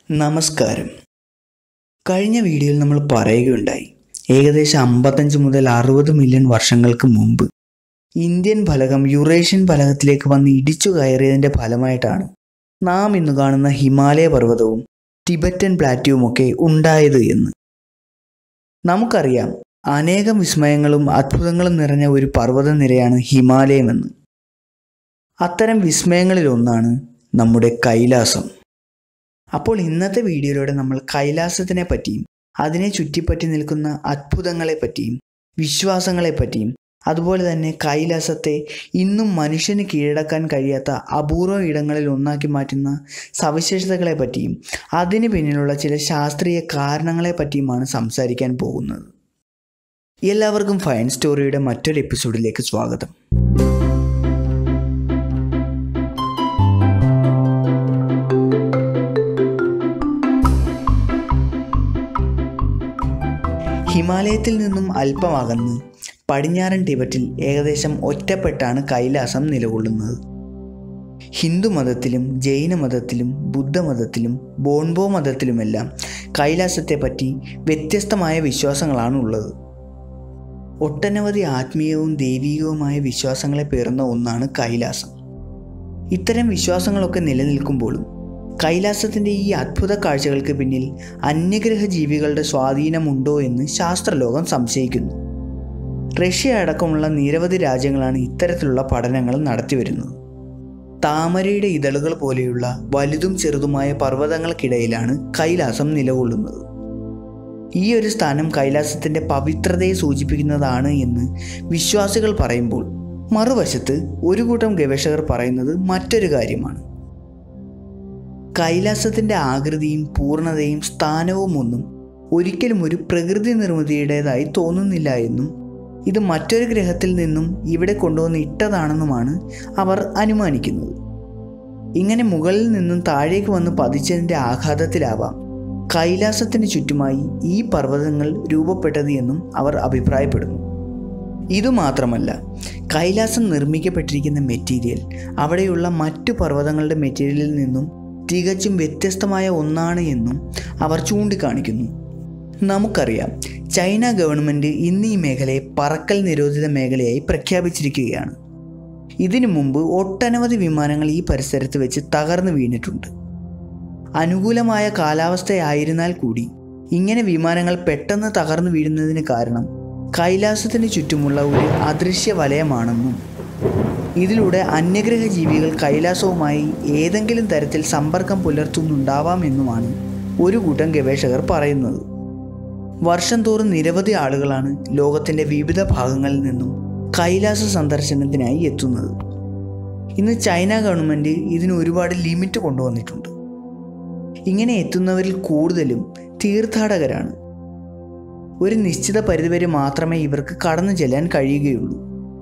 നമസ്കാരം കഴിഞ്ഞ വീഡിയോയിൽ നമ്മൾ പറയുകയുണ്ടായി ഏകദേശം അമ്പത്തഞ്ച് മുതൽ അറുപത് മില്യൺ വർഷങ്ങൾക്ക് മുമ്പ് ഇന്ത്യൻ ഫലകം യുറേഷ്യൻ ഫലകത്തിലേക്ക് വന്ന് ഇടിച്ചു കയറിയതിൻ്റെ ഫലമായിട്ടാണ് നാം ഇന്ന് കാണുന്ന ഹിമാലയ പർവ്വതവും ടിബറ്റൻ പ്ലാറ്റ്യൂമൊക്കെ ഉണ്ടായത് എന്ന് നമുക്കറിയാം അനേകം വിസ്മയങ്ങളും അത്ഭുതങ്ങളും നിറഞ്ഞ ഒരു പർവ്വത നിരയാണ് ഹിമാലയമെന്ന് അത്തരം വിസ്മയങ്ങളിൽ ഒന്നാണ് നമ്മുടെ കൈലാസം അപ്പോൾ ഇന്നത്തെ വീഡിയോയിലൂടെ നമ്മൾ കൈലാസത്തിനെ പറ്റിയും അതിനെ ചുറ്റിപ്പറ്റി നിൽക്കുന്ന അത്ഭുതങ്ങളെ പറ്റിയും വിശ്വാസങ്ങളെ പറ്റിയും അതുപോലെ തന്നെ കൈലാസത്തെ ഇന്നും മനുഷ്യന് കീഴടക്കാൻ കഴിയാത്ത അപൂർവ ഇടങ്ങളിൽ ഒന്നാക്കി മാറ്റുന്ന സവിശേഷതകളെ പറ്റിയും അതിന് പിന്നിലുള്ള ചില ശാസ്ത്രീയ കാരണങ്ങളെ പറ്റിയുമാണ് സംസാരിക്കാൻ പോകുന്നത് എല്ലാവർക്കും ഫൈൻ സ്റ്റോറിയുടെ മറ്റൊരു എപ്പിസോഡിലേക്ക് സ്വാഗതം ഹിമാലയത്തിൽ നിന്നും അല്പം അകന്ന് പടിഞ്ഞാറൻ ടിബറ്റിൽ ഏകദേശം ഒറ്റപ്പെട്ടാണ് കൈലാസം നിലകൊള്ളുന്നത് ഹിന്ദുമതത്തിലും ജൈനമതത്തിലും ബുദ്ധമതത്തിലും ബോൺബോ മതത്തിലുമെല്ലാം കൈലാസത്തെപ്പറ്റി വ്യത്യസ്തമായ വിശ്വാസങ്ങളാണ് ഉള്ളത് ഒട്ടനവധി ആത്മീയവും ദൈവികവുമായ വിശ്വാസങ്ങളെ പേറുന്ന ഒന്നാണ് കൈലാസം ഇത്തരം വിശ്വാസങ്ങളൊക്കെ നിലനിൽക്കുമ്പോഴും കൈലാസത്തിൻ്റെ ഈ അത്ഭുത കാഴ്ചകൾക്ക് പിന്നിൽ അന്യഗ്രഹ ജീവികളുടെ സ്വാധീനമുണ്ടോ എന്ന് ശാസ്ത്രലോകം സംശയിക്കുന്നു റഷ്യ അടക്കമുള്ള നിരവധി രാജ്യങ്ങളാണ് ഇത്തരത്തിലുള്ള പഠനങ്ങൾ നടത്തിവരുന്നത് താമരയുടെ ഇതളുകൾ പോലെയുള്ള വലുതും ചെറുതുമായ പർവ്വതങ്ങൾക്കിടയിലാണ് കൈലാസം നിലകൊള്ളുന്നത് ഈ ഒരു സ്ഥാനം കൈലാസത്തിൻ്റെ പവിത്രതയെ സൂചിപ്പിക്കുന്നതാണ് എന്ന് വിശ്വാസികൾ പറയുമ്പോൾ മറുവശത്ത് ഒരു കൂട്ടം ഗവേഷകർ പറയുന്നത് മറ്റൊരു കാര്യമാണ് കൈലാസത്തിൻ്റെ ആകൃതിയും പൂർണ്ണതയും സ്ഥാനവും ഒന്നും ഒരിക്കലും ഒരു പ്രകൃതി നിർമ്മിതിയുടേതായി തോന്നുന്നില്ല എന്നും ഇത് മറ്റൊരു ഗ്രഹത്തിൽ നിന്നും ഇവിടെ കൊണ്ടുവന്ന് ഇട്ടതാണെന്നുമാണ് അവർ അനുമാനിക്കുന്നത് ഇങ്ങനെ മുകളിൽ നിന്നും താഴേക്ക് വന്ന് പതിച്ചതിൻ്റെ ആഘാതത്തിലാവാം കൈലാസത്തിന് ചുറ്റുമായി ഈ പർവ്വതങ്ങൾ രൂപപ്പെട്ടത് എന്നും അവർ അഭിപ്രായപ്പെടുന്നു ഇതുമാത്രമല്ല കൈലാസം നിർമ്മിക്കപ്പെട്ടിരിക്കുന്ന മെറ്റീരിയൽ അവിടെയുള്ള മറ്റു പർവ്വതങ്ങളുടെ മെറ്റീരിയലിൽ നിന്നും തികച്ചും വ്യത്യസ്തമായ ഒന്നാണ് എന്നും അവർ ചൂണ്ടിക്കാണിക്കുന്നു നമുക്കറിയാം ചൈന ഗവൺമെൻറ് ഇന്ന് ഈ മേഖലയെ പറക്കൽ നിരോധിത മേഖലയായി പ്രഖ്യാപിച്ചിരിക്കുകയാണ് ഇതിനു മുമ്പ് ഒട്ടനവധി വിമാനങ്ങൾ ഈ പരിസരത്ത് വെച്ച് തകർന്നു വീണിട്ടുണ്ട് അനുകൂലമായ കാലാവസ്ഥയായിരുന്നാൽ കൂടി ഇങ്ങനെ വിമാനങ്ങൾ പെട്ടെന്ന് തകർന്നു വീഴുന്നതിന് കാരണം കൈലാസത്തിന് ചുറ്റുമുള്ള ഒരു അദൃശ്യ വലയമാണെന്നും ഇതിലൂടെ അന്യഗ്രഹ ജീവികൾ കൈലാസവുമായി ഏതെങ്കിലും തരത്തിൽ സമ്പർക്കം പുലർത്തുന്നുണ്ടാവാമെന്നുമാണ് ഒരു കൂട്ടം ഗവേഷകർ പറയുന്നത് വർഷം തോറും നിരവധി ആളുകളാണ് ലോകത്തിൻ്റെ വിവിധ ഭാഗങ്ങളിൽ നിന്നും കൈലാസ സന്ദർശനത്തിനായി എത്തുന്നത് ഇന്ന് ചൈന ഗവൺമെൻറ് ഇതിന് ഒരുപാട് ലിമിറ്റ് കൊണ്ടുവന്നിട്ടുണ്ട് ഇങ്ങനെ എത്തുന്നവരിൽ കൂടുതലും തീർത്ഥാടകരാണ് ഒരു നിശ്ചിത പരിധിവരെ മാത്രമേ ഇവർക്ക് കടന്നു ചെല്ലാൻ കഴിയുകയുള്ളൂ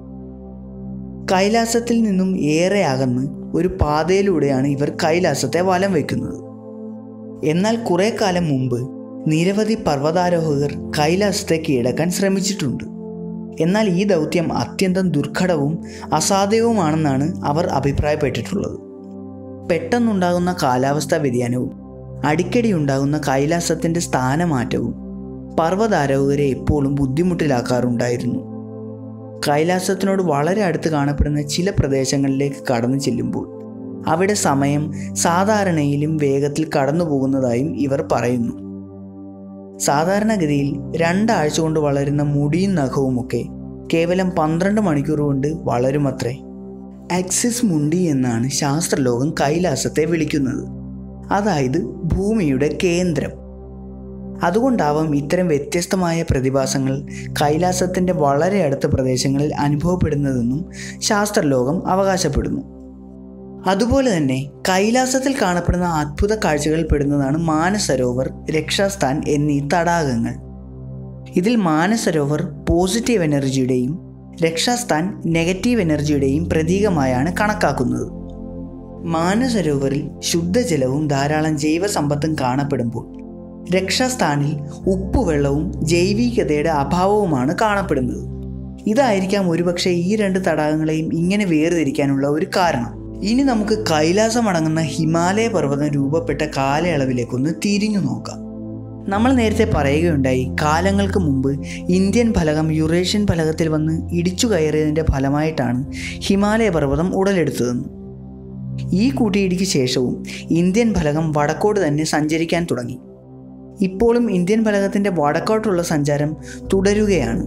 കൈലാസത്തിൽ നിന്നും ഏറെ അകന്ന് ഒരു പാതയിലൂടെയാണ് ഇവർ കൈലാസത്തെ വലം വയ്ക്കുന്നത് എന്നാൽ കുറേ കാലം മുമ്പ് നിരവധി പർവ്വതാരോഹകർ കൈലാസത്തെ കീഴടക്കാൻ ശ്രമിച്ചിട്ടുണ്ട് എന്നാൽ ഈ ദൗത്യം അത്യന്തം ദുർഘടവും അസാധ്യവുമാണെന്നാണ് അവർ അഭിപ്രായപ്പെട്ടിട്ടുള്ളത് പെട്ടെന്നുണ്ടാകുന്ന കാലാവസ്ഥാ വ്യതിയാനവും അടിക്കടി ഉണ്ടാകുന്ന കൈലാസത്തിൻ്റെ സ്ഥാനമാറ്റവും പർവ്വതാരോഹകരെ എപ്പോഴും ബുദ്ധിമുട്ടിലാക്കാറുണ്ടായിരുന്നു കൈലാസത്തിനോട് വളരെ അടുത്ത് കാണപ്പെടുന്ന ചില പ്രദേശങ്ങളിലേക്ക് കടന്നു ചെല്ലുമ്പോൾ അവിടെ സമയം സാധാരണയിലും വേഗത്തിൽ കടന്നു പോകുന്നതായും ഇവർ പറയുന്നു സാധാരണഗതിയിൽ രണ്ടാഴ്ച കൊണ്ട് വളരുന്ന മുടിയും നഖവുമൊക്കെ കേവലം പന്ത്രണ്ട് മണിക്കൂർ കൊണ്ട് വളരുമത്രേ ആക്സിസ് മുണ്ടി എന്നാണ് ശാസ്ത്രലോകം കൈലാസത്തെ വിളിക്കുന്നത് അതായത് ഭൂമിയുടെ കേന്ദ്രം അതുകൊണ്ടാവാം ഇത്തരം വ്യത്യസ്തമായ പ്രതിഭാസങ്ങൾ കൈലാസത്തിൻ്റെ വളരെ അടുത്ത പ്രദേശങ്ങളിൽ അനുഭവപ്പെടുന്നതെന്നും ശാസ്ത്രലോകം അവകാശപ്പെടുന്നു അതുപോലെ തന്നെ കൈലാസത്തിൽ കാണപ്പെടുന്ന അത്ഭുത കാഴ്ചകളിൽ പെടുന്നതാണ് മാനസരോവർ രക്ഷാസ്ഥാൻ എന്നീ തടാകങ്ങൾ ഇതിൽ മാനസരോവർ പോസിറ്റീവ് എനർജിയുടെയും രക്ഷാസ്ഥാൻ നെഗറ്റീവ് എനർജിയുടെയും പ്രതീകമായാണ് കണക്കാക്കുന്നത് മാനസരോവറിൽ ശുദ്ധജലവും ധാരാളം ജൈവസമ്പത്തും കാണപ്പെടുമ്പോൾ രക്ഷാസ്ഥാനിൽ ഉപ്പുവെള്ളവും ജൈവികതയുടെ അഭാവവുമാണ് കാണപ്പെടുന്നത് ഇതായിരിക്കാം ഒരുപക്ഷെ ഈ രണ്ട് തടാകങ്ങളെയും ഇങ്ങനെ വേർതിരിക്കാനുള്ള ഒരു കാരണം ഇനി നമുക്ക് കൈലാസമടങ്ങുന്ന ഹിമാലയ പർവ്വതം രൂപപ്പെട്ട കാലയളവിലേക്കൊന്ന് തിരിഞ്ഞു നോക്കാം നമ്മൾ നേരത്തെ പറയുകയുണ്ടായി കാലങ്ങൾക്ക് മുമ്പ് ഇന്ത്യൻ ഫലകം യുറേഷ്യൻ ഫലകത്തിൽ വന്ന് ഇടിച്ചു കയറിയതിൻ്റെ ഫലമായിട്ടാണ് ഹിമാലയ പർവ്വതം ഉടലെടുത്തതെന്ന് ഈ കൂട്ടിയിടിക്ക് ശേഷവും ഇന്ത്യൻ ഫലകം വടക്കോട്ട് തന്നെ സഞ്ചരിക്കാൻ തുടങ്ങി ഇപ്പോഴും ഇന്ത്യൻ ഫലകത്തിൻ്റെ വടക്കോട്ടുള്ള സഞ്ചാരം തുടരുകയാണ്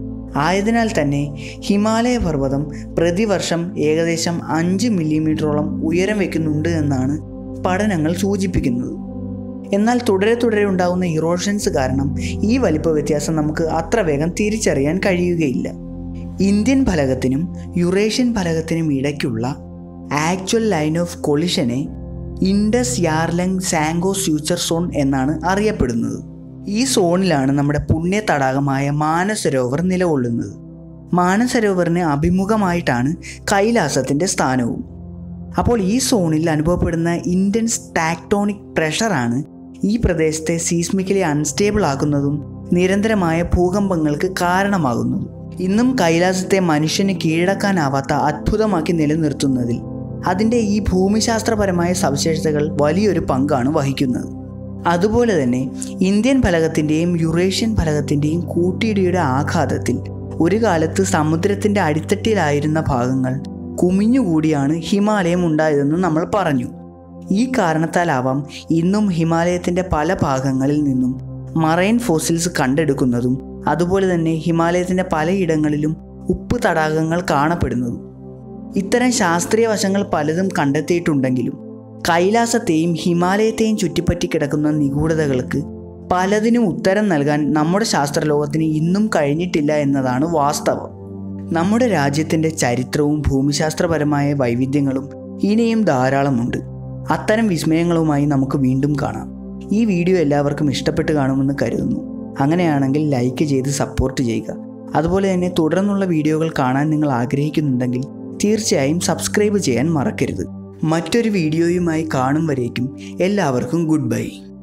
ആയതിനാൽ തന്നെ ഹിമാലയ പർവ്വതം പ്രതിവർഷം ഏകദേശം അഞ്ച് മില്ലിമീറ്ററോളം ഉയരം വയ്ക്കുന്നുണ്ട് എന്നാണ് പഠനങ്ങൾ സൂചിപ്പിക്കുന്നത് എന്നാൽ തുടരെ തുടരെ ഉണ്ടാകുന്ന ഇറോഷൻസ് കാരണം ഈ വലിപ്പ വ്യത്യാസം നമുക്ക് അത്ര വേഗം തിരിച്ചറിയാൻ കഴിയുകയില്ല ഇന്ത്യൻ ഫലകത്തിനും യുറേഷ്യൻ ഫലകത്തിനും ഇടയ്ക്കുള്ള ആക്ച്വൽ ലൈൻ ഓഫ് കൊളിഷനെ Indus Yarlung Tsangpo suture zone എന്നാണ് അറിയപ്പെടുന്നത് ഈ സോണിലാണ് നമ്മുടെ പുണ്യ തടാകമായ മാനസരോവർ നിലകൊള്ളുന്നത് മാനസരോവറിന് അഭിമുഖമായിട്ടാണ് കൈലാസത്തിൻ്റെ സ്ഥാനവും അപ്പോൾ ഈ സോണിൽ അനുഭവപ്പെടുന്ന ഇൻറ്റൻസ് ടാക്ടോണിക് പ്രഷറാണ് ഈ പ്രദേശത്തെ സീസ്മിക്കലി അൺസ്റ്റേബിൾ ആക്കുന്നതും നിരന്തരമായ ഭൂകമ്പങ്ങൾക്ക് കാരണമാകുന്നതും ഇന്നും കൈലാസത്തെ മനുഷ്യന് കീഴടക്കാനാവാത്ത അത്ഭുതമാക്കി നിലനിർത്തുന്നതിൽ അതിൻ്റെ ഈ ഭൂമിശാസ്ത്രപരമായ സവിശേഷതകൾ വലിയൊരു പങ്കാണ് വഹിക്കുന്നത് അതുപോലെ തന്നെ ഇന്ത്യൻ ഫലകത്തിൻ്റെയും യുറേഷ്യൻ ഫലകത്തിൻ്റെയും കൂട്ടിയിടിയുടെ ആഘാതത്തിൽ ഒരു കാലത്ത് സമുദ്രത്തിൻ്റെ അടിത്തട്ടിലായിരുന്ന ഭാഗങ്ങൾ കുമിഞ്ഞുകൂടിയാണ് ഹിമാലയം ഉണ്ടായതെന്ന് നമ്മൾ പറഞ്ഞു ഈ കാരണത്താലാവാം ഇന്നും ഹിമാലയത്തിൻ്റെ പല ഭാഗങ്ങളിൽ നിന്നും മറൈൻ ഫോസിൽസ് കണ്ടെടുക്കുന്നതും അതുപോലെ തന്നെ ഹിമാലയത്തിൻ്റെ പലയിടങ്ങളിലും ഉപ്പ് തടാകങ്ങൾ കാണപ്പെടുന്നതും ഇത്തരം ശാസ്ത്രീയ വശങ്ങൾ പലതും കണ്ടെത്തിയിട്ടുണ്ടെങ്കിലും കൈലാസത്തെയും ഹിമാലയത്തെയും ചുറ്റിപ്പറ്റി കിടക്കുന്ന നിഗൂഢതകൾക്ക് പലതിനും ഉത്തരം നൽകാൻ നമ്മുടെ ശാസ്ത്രലോകത്തിന് ഇന്നും കഴിഞ്ഞിട്ടില്ല എന്നതാണ് വാസ്തവം നമ്മുടെ രാജ്യത്തിൻ്റെ ചരിത്രവും ഭൂമിശാസ്ത്രപരമായ വൈവിധ്യങ്ങളും ഇനിയും ധാരാളമുണ്ട് അത്തരം വിസ്മയങ്ങളുമായി നമുക്ക് വീണ്ടും കാണാം ഈ വീഡിയോ എല്ലാവർക്കും ഇഷ്ടപ്പെട്ട് കാണുമെന്ന് കരുതുന്നു അങ്ങനെയാണെങ്കിൽ ലൈക്ക് ചെയ്ത് സപ്പോർട്ട് ചെയ്യുക അതുപോലെ തന്നെ തുടർന്നുള്ള വീഡിയോകൾ കാണാൻ നിങ്ങൾ ആഗ്രഹിക്കുന്നുണ്ടെങ്കിൽ തീർച്ചയായും സബ്സ്ക്രൈബ് ചെയ്യാൻ മറക്കരുത് മറ്റൊരു വീഡിയോയുമായി കാണും വരേക്കും എല്ലാവർക്കും ഗുഡ് ബൈ